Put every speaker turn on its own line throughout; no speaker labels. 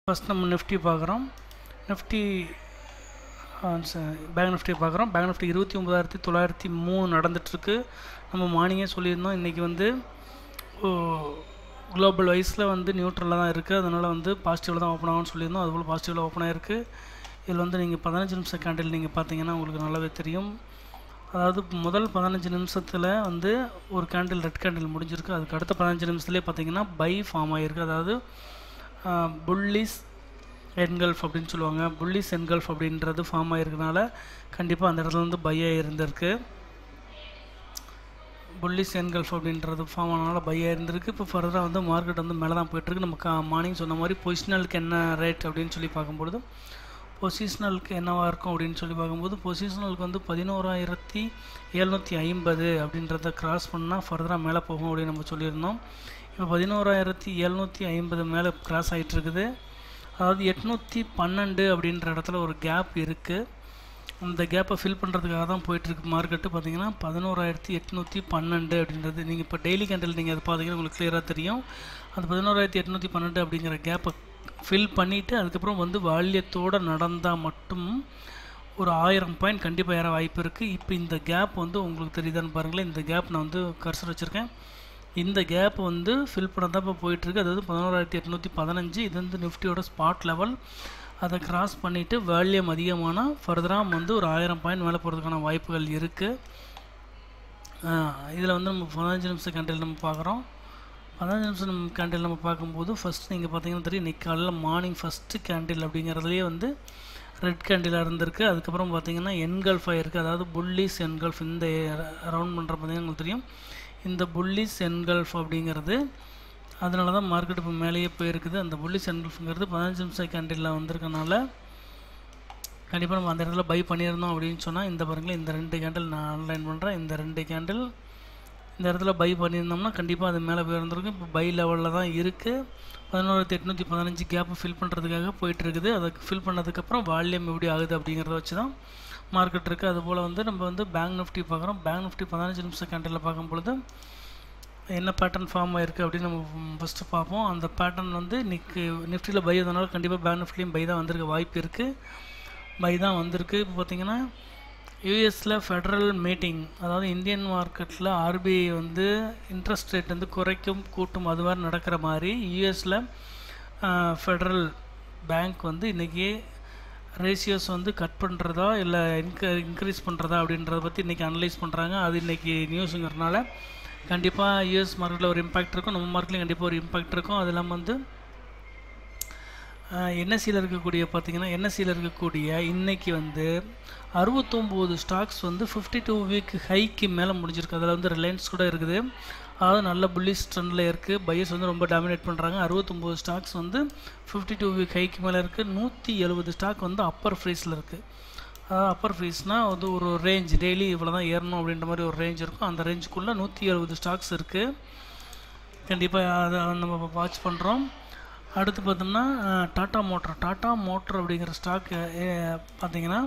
first நம்ம நிஃப்டி பார்க்குறோம் Nifty bank Nifty பார்க்குறோம் பேங்க் நிஃப்டி இருபத்தி ஒம்பதாயிரத்தி தொள்ளாயிரத்தி மூணு நடந்துகிட்ருக்கு நம்ம மார்னிங்கே சொல்லியிருந்தோம் இன்றைக்கி வந்து குளோபல் வைஸில் வந்து நியூட்ரலாக தான் இருக்குது அதனால் வந்து பாசிட்டிவில் தான் ஓப்பன் ஆகும்னு சொல்லியிருந்தோம் அதுபோல் பாசிட்டிவில் ஓப்பன் ஆகிருக்கு இதில் வந்து நீங்கள் பதினஞ்சு நிமிஷம் கேண்டில் நீங்கள் பார்த்தீங்கன்னா உங்களுக்கு நல்லாவே தெரியும் அதாவது முதல் பதினஞ்சு நிமிஷத்தில் வந்து ஒரு கேண்டில் ரெட் கேண்டில் முடிஞ்சிருக்கு அதுக்கு அடுத்த பதினஞ்சு நிமிஷத்துலேயே பார்த்தீங்கன்னா பை ஃபார்ம் ஆகிருக்கு அதாவது புல்லிஸ் என்கல்ஃப் அப்படின்னு சொல்லுவாங்க புல்லிஸ் என்கல்ஃப் அப்படின்றது ஃபார்ம் ஆகிருக்கனால கண்டிப்பாக அந்த இடத்துல வந்து பையாக இருந்திருக்கு புல்லிஸ் என்கல்ஃப் அப்படின்றது ஃபார்ம் ஆனால பையாக இருந்திருக்கு இப்போ ஃபர்தராக வந்து மார்க்கெட் வந்து மேலே தான் போயிட்டுருக்கு நம்ம கா மார்னிங் சொன்ன மாதிரி பொசிஷனலுக்கு என்ன ரேட் அப்படின்னு சொல்லி பார்க்கும்பொழுது பொசிஷனலுக்கு என்னவாக இருக்கும் அப்படின்னு சொல்லி பார்க்கும்போது பொசிஷனலுக்கு வந்து பதினோராயிரத்தி எழுநூற்றி ஐம்பது அப்படின்றத கிராஸ் பண்ணால் ஃபர்தராக மேலே போகும் அப்படின்னு நம்ம சொல்லியிருந்தோம் இப்போ பதினோராயிரத்தி எழுநூற்றி ஐம்பது மேலே கிராஸ் ஆகிட்டுருக்குது அதாவது எட்நூற்றி பன்னெண்டு அப்படின்ற இடத்துல ஒரு கேப் இருக்குது அந்த கேப்பை ஃபில் பண்ணுறதுக்காக தான் போயிட்டுருக்கு மார்க்கெட்டு பார்த்தீங்கன்னா பதினோராயிரத்தி எட்நூற்றி பன்னெண்டு அப்படின்றது நீங்கள் இப்போ டெய்லி கேண்டில் நீங்கள் அதை பார்த்தீங்கன்னா உங்களுக்கு கிளியராக தெரியும் அந்த பதினோராயிரத்தி எட்நூற்றி பன்னெண்டு அப்படிங்கிற கேப்பை ஃபில் பண்ணிவிட்டு அதுக்கப்புறம் வந்து வால்யத்தோடு நடந்தால் மட்டும் ஒரு ஆயிரம் பாயிண்ட் கண்டிப்பாக ஏற வாய்ப்பு இருக்குது இப்போ இந்த கேப் வந்து உங்களுக்கு தெரியுதான்னு பாருங்களேன் இந்த கேப் நான் வந்து கர்சர் வச்சுருக்கேன் இந்த கேப் வந்து ஃபில் பண்ண தான் இப்போ போயிட்டுருக்கு அதாவது பதினோராயிரத்தி எட்நூற்றி பதினஞ்சு இது வந்து நிஃப்டியோட ஸ்பாட் லெவல் அதை கிராஸ் பண்ணிவிட்டு வேல்யூம் அதிகமானால் ஃபர்தராக வந்து ஒரு ஆயிரம் பாயிண்ட் மேலே போகிறதுக்கான வாய்ப்புகள் இருக்குது இதில் வந்து நம்ம பதினஞ்சு நிமிஷம் கேண்டில் நம்ம பார்க்குறோம் பதினஞ்சு நிமிஷம் நம்ம கேண்டில் நம்ம பார்க்கும்போது ஃபஸ்ட் நீங்கள் பார்த்தீங்கன்னா தெரியும் இன்றைக்கி காலையில் மார்னிங் ஃபஸ்ட்டு கேண்டில் அப்படிங்கிறதுலேயே வந்து ரெட் கேண்டிலாக இருந்திருக்கு அதுக்கப்புறம் பார்த்தீங்கன்னா என்கல்ஃப் ஆகிருக்கு அதாவது புல்லிஸ் என்கல்ஃப் இந்த ரவுண்ட் பண்ணுற பார்த்தீங்கன்னா உங்களுக்கு தெரியும் இந்த புல்லிஸ் என்கல்ஃப் அப்படிங்கிறது அதனால தான் மார்க்கெட் இப்போ மேலேயே போயிருக்குது அந்த புல்லிஸ் என்கல்ஃப்ங்கிறது பதினஞ்சு நிமிஷம் கேண்டிலில் வந்திருக்கனால கண்டிப்பாக நம்ம அந்த இடத்துல பை பண்ணியிருந்தோம் அப்படின்னு சொன்னால் இந்த பாருங்களேன் இந்த ரெண்டு கேண்டில் நான் ஆன்லைன் பண்ணுறேன் இந்த ரெண்டு கேண்டில் இந்த இடத்துல பை பண்ணியிருந்தோம்னா கண்டிப்பாக அது மேலே போயிருந்திருக்கும் இப்போ பை லெவலில் தான் இருக்குது பதினோராயிரத்தி எட்நூற்றி பதினஞ்சு கேப்பை ஃபில் பண்ணுறதுக்காக போயிட்டுருக்குது அதை ஃபில் பண்ணதுக்கப்புறம் வால்யூம் எப்படி ஆகுது அப்படிங்கிறத வச்சு தான் மார்க்கெட் இருக்குது அதுபோல் வந்து நம்ம வந்து பேங்க் நிஃப்டி பார்க்குறோம் பேங்க் நிஃப்டி பதினஞ்சு நிமிஷம் கேண்டில் பார்க்கும் பொழுது என்ன பேட்டர்ன் ஃபார்ம் ஆகிருக்கு அப்படின்னு நம்ம ஃபஸ்ட்டு பார்ப்போம் அந்த பேட்டர்ன் வந்து இன்றைக்கி நிஃப்டியில் பை வந்தனால கண்டிப்பாக பேங்க் நிஃப்டிலையும் பை தான் வந்திருக்க வாய்ப்பு இருக்குது பை தான் வந்திருக்கு இப்போ பார்த்திங்கன்னா யூஎஸில் ஃபெடரல் மீட்டிங் அதாவது இந்தியன் மார்க்கெட்டில் ஆர்பிஐ வந்து இன்ட்ரெஸ்ட் ரேட் வந்து குறைக்கும் கூட்டும் அது மாதிரி நடக்கிற மாதிரி யூஎஸில் ஃபெடரல் பேங்க் வந்து இன்றைக்கி ரேஷியோஸ் வந்து கட் பண்ணுறதா இல்லை இன்க இன்க்ரீஸ் பண்ணுறதா அப்படின்றத பற்றி இன்றைக்கி அனலைஸ் பண்ணுறாங்க அது இன்றைக்கி நியூஸுங்கிறதுனால கண்டிப்பாக யூஎஸ் மார்க்கெட்டில் ஒரு இம்பேக்ட் இருக்கும் நம்ம மார்க்கெட்லேயும் கண்டிப்பாக ஒரு இம்பேக்ட் இருக்கும் அது இல்லாமல் வந்து என்எஸ்சியில் இருக்கக்கூடிய பார்த்திங்கன்னா என்எஸ்சியில் இருக்கக்கூடிய இன்றைக்கி வந்து அறுபத்தொம்போது ஸ்டாக்ஸ் வந்து ஃபிஃப்டி டூ வீக் ஹைக்கு மேலே முடிஞ்சிருக்கு அதில் வந்து ரிலையன்ஸ் கூட இருக்குது அதாவது நல்ல புல்லிஸ் ட்ரெண்டில் இருக்குது பையர்ஸ் வந்து ரொம்ப டாமினேட் பண்ணுறாங்க அறுபத்தொம்போது ஸ்டாக்ஸ் வந்து ஃபிஃப்டி டூ வீக் ஹைக்கு மேலே இருக்குது நூற்றி எழுபது ஸ்டாக் வந்து அப்பர் ஃப்ரீஸில் இருக்குது அதாவது அப்பர் ஃப்ரீஸ்னால் வந்து ஒரு ரேஞ்ச் டெய்லி இவ்வளோ தான் ஏறணும் அப்படின்ற மாதிரி ஒரு ரேஞ்ச் இருக்கும் அந்த ரேஞ்சுக்குள்ளே நூற்றி எழுபது ஸ்டாக்ஸ் இருக்குது கண்டிப்பாக அதை நம்ம வாட்ச் பண்ணுறோம் அடுத்து பார்த்தோம்னா டாட்டா மோட்டர் டாட்டா மோட்டர் அப்படிங்கிற ஸ்டாக் பார்த்திங்கன்னா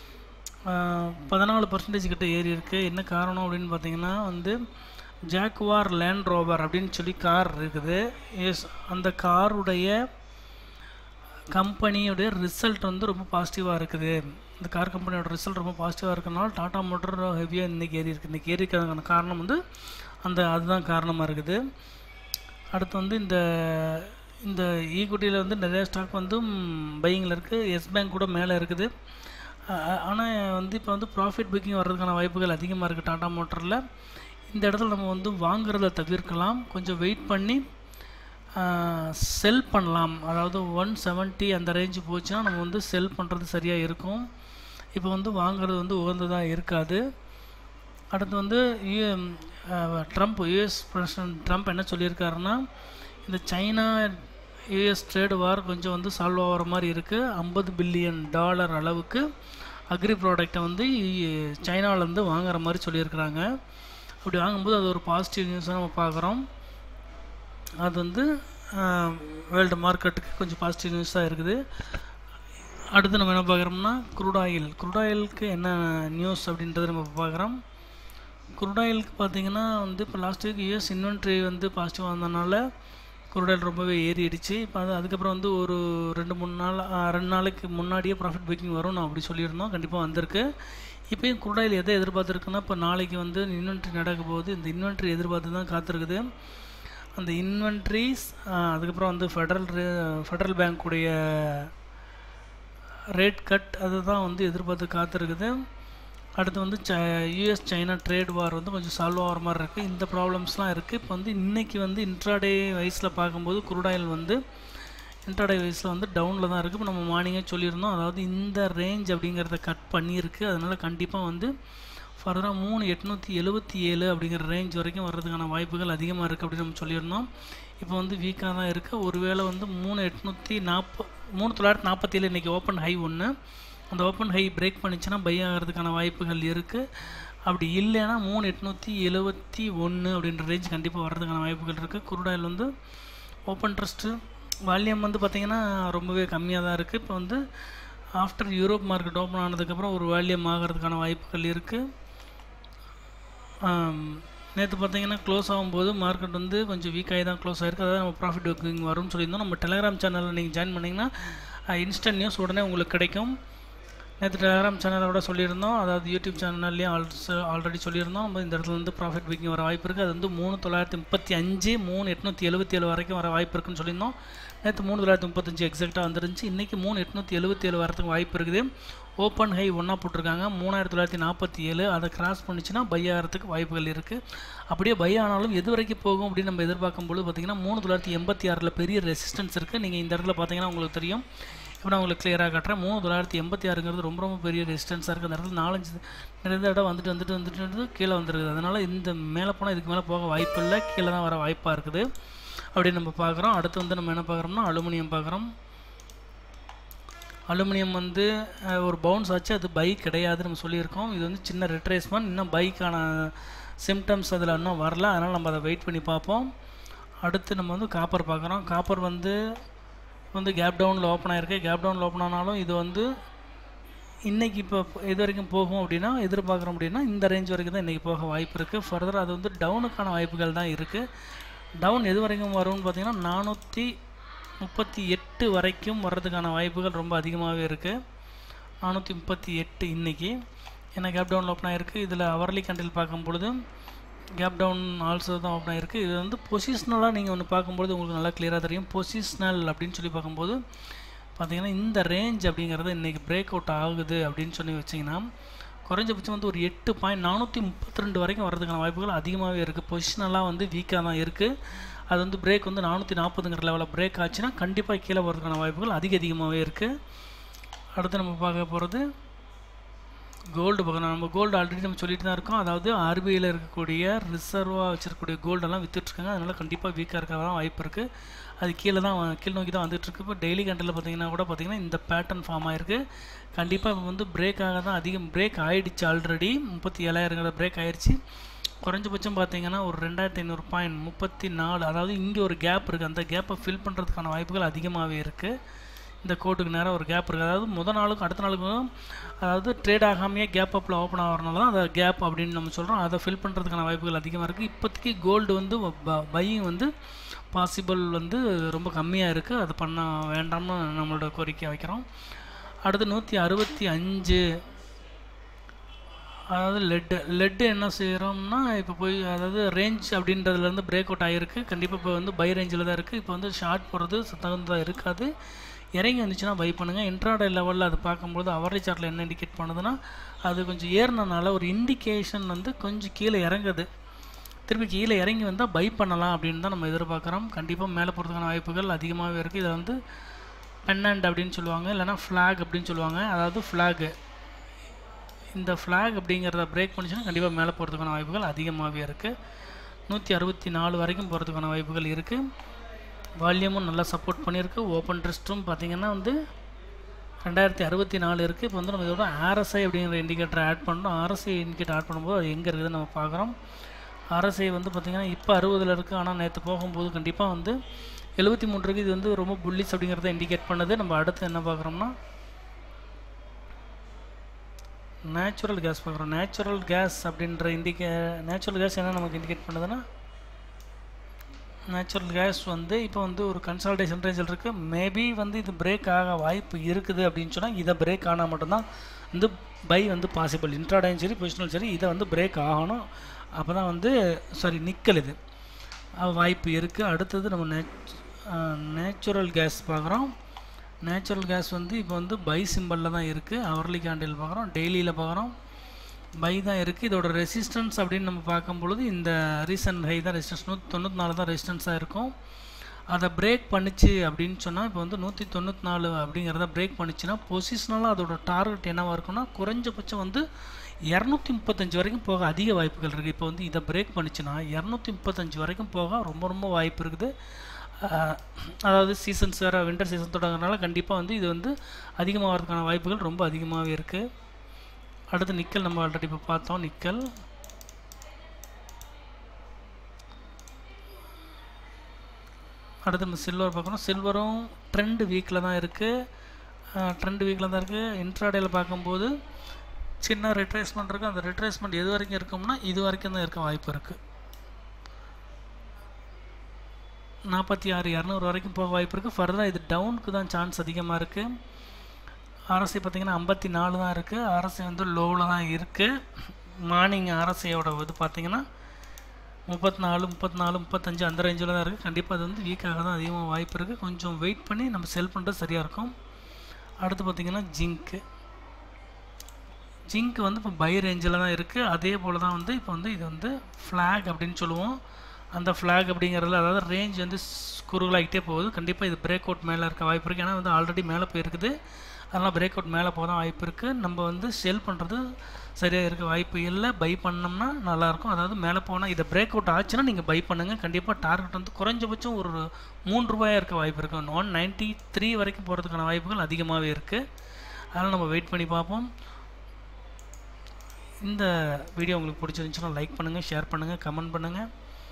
பதினாலு பர்சன்டேஜ் கிட்ட ஏறி இருக்குது என்ன காரணம் அப்படின்னு பார்த்தீங்கன்னா வந்து ஜாக்வார் லேண்ட் ரோவர் அப்படின்னு சொல்லி கார் இருக்குது எஸ் அந்த காருடைய கம்பெனியுடைய ரிசல்ட் வந்து ரொம்ப பாசிட்டிவாக இருக்குது இந்த கார் கம்பெனியோட ரிசல்ட் ரொம்ப பாசிட்டிவாக இருக்கிறனால டாட்டா மோட்டர் ஹெவியாக இன்றைக்கி ஏறி இருக்குது இன்றைக்கி ஏறி இருக்கிறதுக்கான காரணம் வந்து அந்த அதுதான் காரணமாக இருக்குது அடுத்து வந்து இந்த இந்த ஈக்குட்டியில் வந்து நிறையா ஸ்டாக் வந்து பையிங்கில் இருக்குது எஸ் பேங்க் கூட மேலே இருக்குது ஆனால் வந்து இப்போ வந்து ப்ராஃபிட் புக்கிங் வர்றதுக்கான வாய்ப்புகள் அதிகமாக இருக்குது டாடா மோட்டரில் இந்த இடத்துல நம்ம வந்து வாங்குறத தவிர்க்கலாம் கொஞ்சம் வெயிட் பண்ணி செல் பண்ணலாம் அதாவது ஒன் செவன்ட்டி அந்த ரேஞ்சு போச்சுன்னா நம்ம வந்து செல் பண்ணுறது சரியாக இருக்கும் இப்போ வந்து வாங்குறது வந்து உகந்ததாக இருக்காது அடுத்து வந்து யூ ட்ரம்ப் யூஎஸ் பிரசிடன்ட் ட்ரம்ப் என்ன சொல்லியிருக்காருன்னா இந்த சைனா யூஎஸ் ட்ரேடு வார் கொஞ்சம் வந்து சால்வ் ஆகிற மாதிரி இருக்குது ஐம்பது பில்லியன் டாலர் அளவுக்கு அக்ரி ப்ராடக்டை வந்து சைனாவிலேருந்து வாங்குற மாதிரி சொல்லியிருக்கிறாங்க அப்படி வாங்கும்போது அது ஒரு பாசிட்டிவ் நியூஸாக நம்ம பார்க்குறோம் அது வந்து வேர்ல்டு மார்க்கெட்டுக்கு கொஞ்சம் பாசிட்டிவ் நியூஸாக இருக்குது அடுத்து நம்ம என்ன பார்க்குறோம்னா குரூட் ஆயில் குரூட் ஆயிலுக்கு என்ன நியூஸ் அப்படின்றத நம்ம பார்க்குறோம் குரூட் ஆயிலுக்கு பார்த்திங்கன்னா வந்து இப்போ லாஸ்ட் வீக் யூஎஸ் இன்வென்ட்ரி வந்து பாசிட்டிவாக வந்தனால குருடாயில் ரொம்பவே ஏறிடுச்சு இப்போ அது அதுக்கப்புறம் வந்து ஒரு ரெண்டு மூணு நாள் ஆ, ரெண்டு நாளைக்கு முன்னாடியே ப்ராஃபிட் புக்கிங் வரும் நான் அப்படி சொல்லியிருந்தோம் கண்டிப்பாக வந்திருக்கு இப்போயும் குருடாயில் எதை எதிர்பார்த்துருக்குன்னா இப்போ நாளைக்கு வந்து இன்வென்ட்ரி நடக்க போகுது இந்த இன்வென்ட்ரி எதிர்பார்த்து தான் காத்திருக்குது அந்த இன்வென்ட்ரிஸ் அதுக்கப்புறம் வந்து ஃபெடரல் ஃபெடரல் பேங்க்குடைய ரேட் கட் அதுதான் வந்து எதிர்பார்த்து காத்திருக்குது அடுத்து வந்து ச யூஎஸ் சைனா ட்ரேட் வார் வந்து கொஞ்சம் சால்வ் ஆகிற மாதிரி இருக்குது இந்த ப்ராப்ளம்ஸ்லாம் இருக்குது இப்போ வந்து இன்றைக்கி வந்து இன்ட்ராடே வயசில் பார்க்கும்போது குருடாயில் வந்து இன்ட்ராடே வயசில் வந்து டவுனில் தான் இருக்குது இப்போ நம்ம மார்னிங்கே சொல்லியிருந்தோம் அதாவது இந்த ரேஞ்ச் அப்படிங்கிறத கட் பண்ணியிருக்கு அதனால் கண்டிப்பாக வந்து ஃபர்தராக மூணு எட்நூற்றி எழுபத்தி ஏழு அப்படிங்கிற ரேஞ்ச் வரைக்கும் வர்றதுக்கான வாய்ப்புகள் அதிகமாக இருக்குது அப்படின்னு நம்ம சொல்லியிருந்தோம் இப்போ வந்து வீக்காக தான் இருக்குது ஒருவேளை வந்து மூணு எட்நூற்றி நாற்ப மூணு தொள்ளாயிரத்தி நாற்பத்தி ஏழு இன்றைக்கி ஓப்பன் ஹை ஒன்று அந்த ஓப்பன் ஹை பிரேக் பண்ணிச்சுன்னா பை ஆகிறதுக்கான வாய்ப்புகள் இருக்குது அப்படி இல்லைன்னா மூணு எட்நூற்றி எழுபத்தி ஒன்று அப்படின்ற ரேஞ்ச் கண்டிப்பாக வர்றதுக்கான வாய்ப்புகள் இருக்குது குருடாயில் வந்து ஓப்பன் ட்ரஸ்ட்டு வால்யூம் வந்து பார்த்திங்கன்னா ரொம்பவே கம்மியாக தான் இருக்குது இப்போ வந்து ஆஃப்டர் யூரோப் மார்க்கெட் ஓப்பன் ஆனதுக்கப்புறம் ஒரு வால்யூம் ஆகிறதுக்கான வாய்ப்புகள் இருக்குது நேற்று பார்த்தீங்கன்னா க்ளோஸ் ஆகும்போது மார்க்கெட் வந்து கொஞ்சம் வீக்காகி தான் க்ளோஸ் ஆயிருக்கு அதாவது நம்ம ப்ராஃபிட் புக்கிங் வரும்னு சொல்லியிருந்தோம் நம்ம டெலிகிராம் சேனலில் நீங்கள் ஜாயின் பண்ணிங்கன்னா இன்ஸ்டன்ட் நியூஸ் உடனே உங்களுக்கு கிடைக்கும் நேற்று டெலிகிராம் சேனலோட சொல்லியிருந்தோம் அதாவது யூடியூப் சேனல்லையும் ஆல்சோ ஆல்ரெடி சொல்லியிருந்தோம் நம்ம இந்த இடத்துல வந்து ப்ராஃபிட் புக்கிங் வர வாய்ப்பு இருக்குது அது வந்து மூணு தொள்ளாயிரத்தி முப்பத்தி அஞ்சு மூணு எட்நூற்றி எழுபத்தி ஏழு வரைக்கும் வர வாய்ப்பு இருக்குன்னு சொல்லியிருந்தோம் நேற்று மூணு தொள்ளாயிரத்தி முப்பத்தஞ்சு எக்ஸாக்டாக வந்துருந்துச்சு இன்றைக்கி மூணு எட்நூற்றி எழுபத்தி ஏழு வரதுக்கு வாய்ப்பு இருக்குது ஓப்பன் ஹை ஒன்றா போட்டிருக்காங்க மூணாயிரத்தி தொள்ளாயிரத்தி நாற்பத்தி ஏழு அதை கிராஸ் பண்ணிச்சுன்னா பை ஆகிறதுக்கு வாய்ப்புகள் இருக்குது அப்படியே பை ஆனாலும் எது வரைக்கும் போகும் அப்படின்னு நம்ம எதிர்பார்க்கும்போது பார்த்திங்கன்னா மூணு தொள்ளாயிரத்தி எண்பத்தி ஆறில் பெரிய ரெசிஸ்டன்ஸ் இருக்குது நீங்கள் இந்த இடத்துல பார்த்தீங்கன்னா உங்களுக்கு தெரியும் இப்போ நான் உங்களுக்கு கிளியராக காட்டுறேன் மூணு தொள்ளாயிரத்தி எண்பத்தி ஆறுங்கிறது ரொம்ப ரொம்ப பெரிய ரெசிஸ்டன்ஸாக இருக்குது அந்த இடத்துல நாலஞ்சு நிறைய இடம் வந்துட்டு வந்துட்டு வந்துட்டு வந்து கீழே வந்துருக்குது அதனால் இந்த மேலே போனால் இதுக்கு மேலே போக வாய்ப்பு இல்லை கீழே தான் வர வாய்ப்பாக இருக்குது அப்படின்னு நம்ம பார்க்குறோம் அடுத்து வந்து நம்ம என்ன பார்க்குறோம்னா அலுமினியம் பார்க்குறோம் அலுமினியம் வந்து அஹ், ஒரு பவுன்ஸ் ஆச்சு அது பை கிடையாது நம்ம சொல்லியிருக்கோம் இது வந்து சின்ன ரிட்ரேஸ்மெண்ட் இன்னும் பைக்கான சிம்டம்ஸ் அதில் இன்னும் வரல அதனால் நம்ம அதை வெயிட் பண்ணி பார்ப்போம் அடுத்து நம்ம வந்து காப்பர் பார்க்குறோம் காப்பர் வந்து வந்து கேப் டவுனில் ஓப்பன் ஆகிருக்கு கேப் டவுனில் ஓப்பன் ஆனாலும் இது வந்து இன்றைக்கி இப்போ இது வரைக்கும் போகும் அப்படின்னா எதிர்பார்க்குறோம் அப்படின்னா இந்த ரேஞ்ச் வரைக்கும் தான் இன்றைக்கி போக வாய்ப்பு இருக்குது ஃபர்தர் அது வந்து டவுனுக்கான வாய்ப்புகள் தான் இருக்குது டவுன் எது வரைக்கும் வரும்னு பார்த்தீங்கன்னா நானூற்றி முப்பத்தி எட்டு வரைக்கும் வர்றதுக்கான வாய்ப்புகள் ரொம்ப அதிகமாகவே இருக்குது நானூற்றி முப்பத்தி எட்டு இன்றைக்கி ஏன்னா கேப் டவுன் ஓப்பன் ஆகிருக்கு இதில் அவர்லி கண்டில் பார்க்கும் பொழுது கேப் டவுன் ஆல்சோ தான் ஓப்பன் ஆகிருக்கு இது வந்து பொசிஷ்னலாக நீங்கள் ஒன்று பார்க்கும்போது உங்களுக்கு நல்லா கிளியராக தெரியும் பொசிஷ்னல் அப்படின்னு சொல்லி பார்க்கும்போது பார்த்தீங்கன்னா இந்த ரேஞ்ச் அப்படிங்கிறது இன்றைக்கி பிரேக் அவுட் ஆகுது அப்படின்னு சொல்லி வச்சிங்கன்னா குறைஞ்சபட்சம் வந்து ஒரு எட்டு பாயிண்ட் நானூற்றி முப்பத்தி ரெண்டு வரைக்கும் வர்றதுக்கான வாய்ப்புகள் அதிகமாகவே இருக்குது பொசிஷனலாக வந்து வீக்காக தான் இருக்குது அது வந்து பிரேக் வந்து நானூற்றி நாற்பதுங்கிற லெவலில் பிரேக் ஆச்சுன்னா கண்டிப்பாக கீழே போகிறதுக்கான வாய்ப்புகள் அதிக அதிகமாகவே இருக்குது அடுத்து நம்ம பார்க்க போகிறது கோல்டு பார்க்கணும் நம்ம கோல்டு ஆல்ரெடி நம்ம சொல்லிட்டு தான் இருக்கோம் அதாவது ஆர்பிஐயில் இருக்கக்கூடிய ரிசர்வாக வச்சிருக்கக்கூடிய கோல்டெல்லாம் வித்துட்ருக்காங்க அதனால் கண்டிப்பாக வீக்காக இருக்கலாம் வாய்ப்பு இருக்குது அது கீழே தான் வ- கீழ் நோக்கி தான் வந்துட்டுருக்கு இப்போ டெய்லி கண்டில் பார்த்தீங்கன்னா கூட பார்த்தீங்கன்னா இந்த பேட்டர்ன் ஃபார்ம் ஆயிருக்கு கண்டிப்பாக இப்போ வந்து பிரேக்காக தான் அதிகம் பிரேக் ஆயிடுச்சு ஆல்ரெடி முப்பத்தி ஏழாயிரங்கிற பிரேக் ஆயிடுச்சு குறைஞ்சபட்சம் பார்த்தீங்கன்னா ஒரு ரெண்டாயிரத்தி ஐநூறு பாயிண்ட் முப்பத்தி நாலு அதாவது இங்கே ஒரு கேப் இருக்குது அந்த கேப்பை ஃபில் பண்ணுறதுக்கான வாய்ப்புகள் அதிகமாகவே இருக்குது இந்த கோட்டுக்கு நேரம் ஒரு கேப் இருக்குது அதாவது முத நாளுக்கும் அடுத்த நாளுக்கும் அதாவது ட்ரேட் ஆகாமையே கேப் அப்பில் ஓப்பன் ஆகிறனால தான் அதை கேப் அப்படின்னு நம்ம சொல்கிறோம் அதை ஃபில் பண்ணுறதுக்கான வாய்ப்புகள் அதிகமாக இருக்குது இப்போதைக்கு கோல்டு வந்து பையிங் வந்து பாசிபிள் வந்து ரொம்ப கம்மியாக இருக்குது அது பண்ண வேண்டாம்னு நம்மளோட கோரிக்கை வைக்கிறோம் அடுத்து நூற்றி அறுபத்தி அஞ்சு அதாவது லெட்டு லெட்டு என்ன செய்கிறோம்னா இப்போ போய் அதாவது ரேஞ்ச் அப்படின்றதுலேருந்து பிரேக் அவுட் ஆகிருக்கு கண்டிப்பாக இப்போ வந்து பை ரேஞ்சில் தான் இருக்குது இப்போ வந்து ஷார்ட் போகிறது தகுந்ததாக இருக்காது இறங்கி வந்துச்சுன்னா பை பண்ணுங்கள் இன்ட்ராடே லெவலில் அது பார்க்கும்போது அவரேஜ் சார்ட்டில் என்ன இண்டிகேட் பண்ணுதுன்னா அது கொஞ்சம் ஏறினனால ஒரு இண்டிகேஷன் வந்து கொஞ்சம் கீழே இறங்குது திருப்பி கீழே இறங்கி வந்தால் பை பண்ணலாம் அப்படின்னு தான் நம்ம எதிர்பார்க்குறோம் கண்டிப்பாக மேலே போகிறதுக்கான வாய்ப்புகள் அதிகமாகவே இருக்குது இதை வந்து பென்னண்ட் அப்படின்னு சொல்லுவாங்க இல்லைன்னா ஃப்ளாக் அப்படின்னு சொல்லுவாங்க அதாவது ஃப்ளாகு இந்த ஃப்ளாக் அப்படிங்கிறத பிரேக் பண்ணிச்சுன்னா கண்டிப்பாக மேலே போகிறதுக்கான வாய்ப்புகள் அதிகமாகவே இருக்குது நூற்றி அறுபத்தி நாலு வரைக்கும் போகிறதுக்கான வாய்ப்புகள் இருக்குது வால்யூமும் நல்லா சப்போர்ட் பண்ணியிருக்கு ஓப்பன் ட்ரெஸ்ட்டும் பார்த்திங்கன்னா வந்து ரெண்டாயிரத்தி அறுபத்தி நாலு இருக்குது இப்போ வந்து நம்ம இதோட ஆர்எஸ்ஐ அப்படிங்கிற இண்டிகேட்டர் ஆட் பண்ணுறோம் ஆர்எஸ்ஐ இண்டிகேட்டர் ஆட் பண்ணும்போது அது எங்கே இருக்குதுன்னு நம்ம பார்க்குறோம் ஆர்எஸ்ஐ வந்து பார்த்திங்கன்னா இப்போ அறுபதில் இருக்குது ஆனால் நேற்று போகும்போது கண்டிப்பாக வந்து எழுபத்தி மூணு இருக்குது இது வந்து ரொம்ப புல்லிஸ் அப்படிங்கிறத இண்டிகேட் பண்ணுது நம்ம அடுத்து என்ன பார்க்குறோம்னா நேச்சுரல் கேஸ் பார்க்குறோம் நேச்சுரல் கேஸ் அப்படின்ற இண்டிகே நேச்சுரல் கேஸ் என்ன நமக்கு இண்டிகேட் பண்ணுதுன்னா நேச்சுரல் கேஸ் வந்து இப்போ வந்து ஒரு கன்சால்டேஷன் ரேஞ்சில் இருக்குது மேபி வந்து இது பிரேக் ஆக வாய்ப்பு இருக்குது அப்படின்னு சொன்னால் இதை பிரேக் ஆனால் மட்டும்தான் வந்து பை வந்து பாசிபிள் இன்ட்ராடையும் சரி பொசிஷனல் சரி இதை வந்து பிரேக் ஆகணும் அப்போ தான் வந்து சாரி நிக்கல் இது அஹ் வாய்ப்பு இருக்குது அடுத்தது நம்ம நேச் நேச்சுரல் கேஸ் பார்க்குறோம் நேச்சுரல் கேஸ் வந்து இப்போ வந்து பை சிம்பிளில் தான் இருக்குது அவர்லி கேண்டில் பார்க்குறோம் டெய்லியில் பார்க்குறோம் பை தான் இருக்குது இதோட ரெசிஸ்டன்ஸ் அப்படின்னு நம்ம பார்க்கும் பொழுது இந்த ரீசன்ட் ஹை தான் ரெசிஸ்டன்ஸ் நூற்றி தொண்ணூற்றி நாலு தான் ரெசிஸ்டன்ஸாக இருக்கும் அதை பிரேக் பண்ணிச்சு அப்படின்னு சொன்னால் இப்போ வந்து நூற்றி தொண்ணூற்றி நாலு அப்படிங்கிறத பிரேக் பண்ணிச்சுன்னா பொசிஷனலாக அதோட டார்கெட் என்னவாக இருக்குன்னா குறைஞ்சபட்சம் வந்து இரநூத்தி முப்பத்தஞ்சு வரைக்கும் போக அதிக வாய்ப்புகள் இருக்குது இப்போ வந்து இதை பிரேக் பண்ணிச்சுன்னா இரநூத்தி முப்பத்தஞ்சு வரைக்கும் போக ரொம்ப ரொம்ப வாய்ப்பு இருக்குது அஹ், அதாவது சீசன்ஸ் வேறு வின்டர் சீசன் தொடங்குறதுனால கண்டிப்பாக வந்து இது வந்து அதிகமாகிறதுக்கான வாய்ப்புகள் ரொம்ப அதிகமாகவே இருக்குது அடுத்து நிக்கல் நம்ம ஆல்ரெடி இப்போ பார்த்தோம் நிக்கல் அடுத்து நம்ம சில்வர் பார்க்குறோம் சில்வரும் ட்ரெண்ட் வீக்கில் தான் இருக்குது ட்ரெண்ட் வீக்கில் தான் இருக்குது இன்ட்ராடேயில் பார்க்கும்போது சின்ன ரிட்ரேஸ்மெண்ட் இருக்குது அந்த ரிட்ரேஸ்மெண்ட் எது வரைக்கும் இருக்கும்னா இது வரைக்கும் தான் இருக்க வாய்ப்பு இருக்குது நாற்பத்தி ஆறு இரநூறு வரைக்கும் போக வாய்ப்பு இருக்குது ஃபர்தராக இது டவுனுக்கு தான் சான்ஸ் அதிகமாக இருக்குது ஆர்எஸ்ஐ பார்த்தீங்கன்னா ஐம்பத்தி நாலு தான் இருக்குது ஆர்எஸ்ஐ வந்து லோவில் தான் இருக்குது மார்னிங் ஆர்எஸ்ஐயோட இது பார்த்தீங்கன்னா முப்பத்தி நாலு முப்பத்தி நாலு முப்பத்தஞ்சு அந்த ரேஞ்சில் தான் இருக்குது கண்டிப்பாக அது வந்து வீக்காக தான் அதிகமாக வாய்ப்பு இருக்குது கொஞ்சம் வெயிட் பண்ணி நம்ம செல் பண்ணுறது சரியாக இருக்கும் அடுத்து பார்த்திங்கன்னா ஜிங்க்கு ஜிங்க் வந்து இப்போ பை ரேஞ்சில் தான் இருக்குது அதே போல் தான் வந்து இப்போ வந்து இது வந்து ஃப்ளாக் அப்படின்னு சொல்லுவோம் அந்த ஃப்ளாக் அப்படிங்கிறதுல அதாவது ரேஞ்ச் வந்து குறுகலாகிட்டே போகுது கண்டிப்பாக இது பிரேக் அவுட் மேலே இருக்க வாய்ப்பு இருக்குது ஏன்னா வந்து ஆல்ரெடி மேலே போயிருக்குது அதனால் பிரேக் அவுட் மேலே போக தான் வாய்ப்பு இருக்குது நம்ம வந்து செல் பண்ணுறது சரியாக இருக்க வாய்ப்பு இல்லை பை பண்ணோம்னா நல்லாயிருக்கும் அதாவது மேலே போனால் இதை பிரேக் அவுட் ஆச்சுன்னா நீங்கள் பை பண்ணுங்கள் கண்டிப்பாக டார்கெட் வந்து குறைஞ்சபட்சம் ஒரு மூணு ரூபாயாக இருக்க வாய்ப்பு இருக்குது ஒன் நைன்ட்டி த்ரீ வரைக்கும் போகிறதுக்கான வாய்ப்புகள் அதிகமாகவே இருக்குது அதனால் நம்ம வெயிட் பண்ணி பார்ப்போம் இந்த வீடியோ உங்களுக்கு பிடிச்சிருந்துச்சுன்னா லைக் பண்ணுங்கள் ஷேர் பண்ணுங்கள் கமெண்ட் பண்ணுங்கள்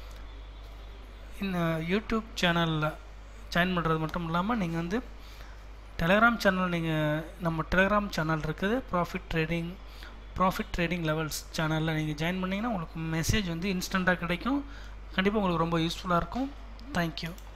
இந்த யூடியூப் சேனலில் ஜாயின் பண்ணுறது மட்டும் இல்லாமல் நீங்கள் வந்து டெலகிராம் சேனல் நீங்கள் நம்ம டெலகிராம் சேனல் இருக்குது profit trading profit trading levels சேனலில் நீங்கள் ஜாயின் பண்ணிங்கன்னா உங்களுக்கு மெசேஜ் வந்து இன்ஸ்டண்ட்டாக கிடைக்கும் கண்டிப்பாக உங்களுக்கு ரொம்ப யூஸ்ஃபுல்லாக இருக்கும் தேங்க்யூ